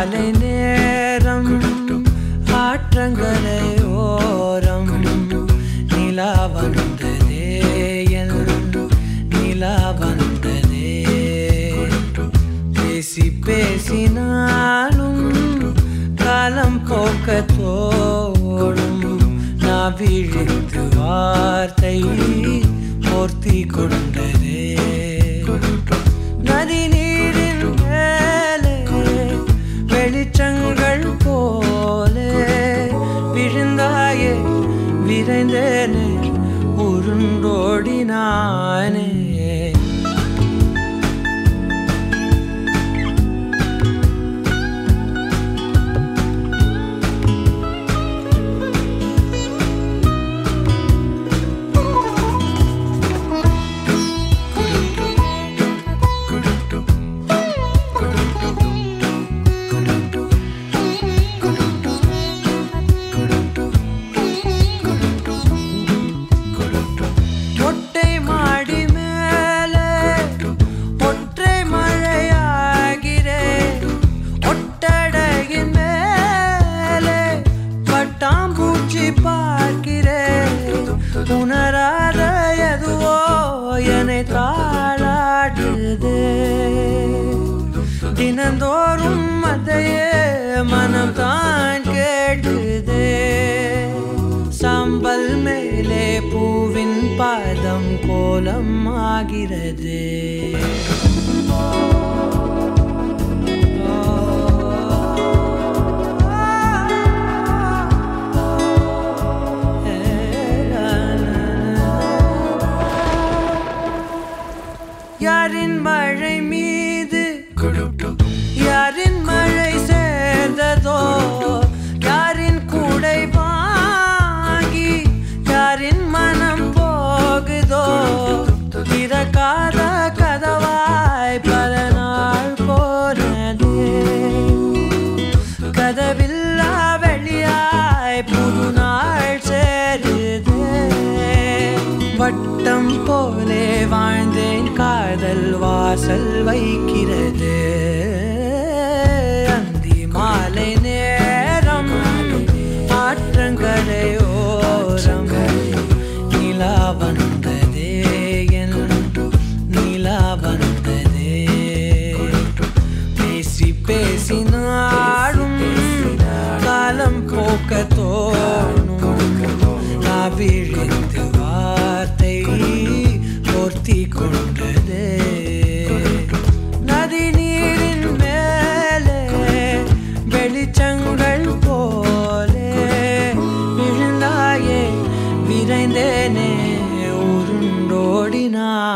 மாலை நேரம் ஆற்றங்கரையோரம் நிலா வந்ததே என் நிலா வந்ததே பேசி பேசினாலும் காலம் போக்க தோடும் நான் விழித்து வார்த்தை போர்த்தி கொண்டதே நதி நீரின் மேலே வெளிச்சங்கள் போலே விழுந்தாயே விரைந்தேனே உருண்டோடினானே ஒட்டை மாடி மேலே ஒற்றை மழையாகிறேன் ஒட்டடையின் மேலே பட்டாம்பூச்சி பார்க்கிறேன் உணராத எதுவோ என்னை தாளாடுதே தினந்தோறும் அதையே மனம் தான் கேட்குதே சாம்பல் மேலே பூவின் பாதம் கோலம் ஆகிறது யாரின் மழை மீது யாரின் மழை சேர்ந்ததோ யாரின் கூடை வாங்கி யாரின் மனம் போகுதோ திறக்காத கதவாய் பல நாள் போனதே கதவில்லா வெளியாய் புது நாள் சேருதே வட்டம் போலே வாழ்ந்தேன் காதல் வாசல் வைக்கிறது அந்தி மாலை நேரம் ஆற்றங்கரையோரம் நிலா வந்ததே என் நிலா வந்ததே பேசி பேசி நாடும் காலம் போக்க தோணும் நான் விழித்து வார்த்தை போர்த்தி கொண்டதே நதி நீரின் மேலே வெளிச்சங்கள் போலே விழுந்தாயே விரைந்தேனே உருண்டோடினா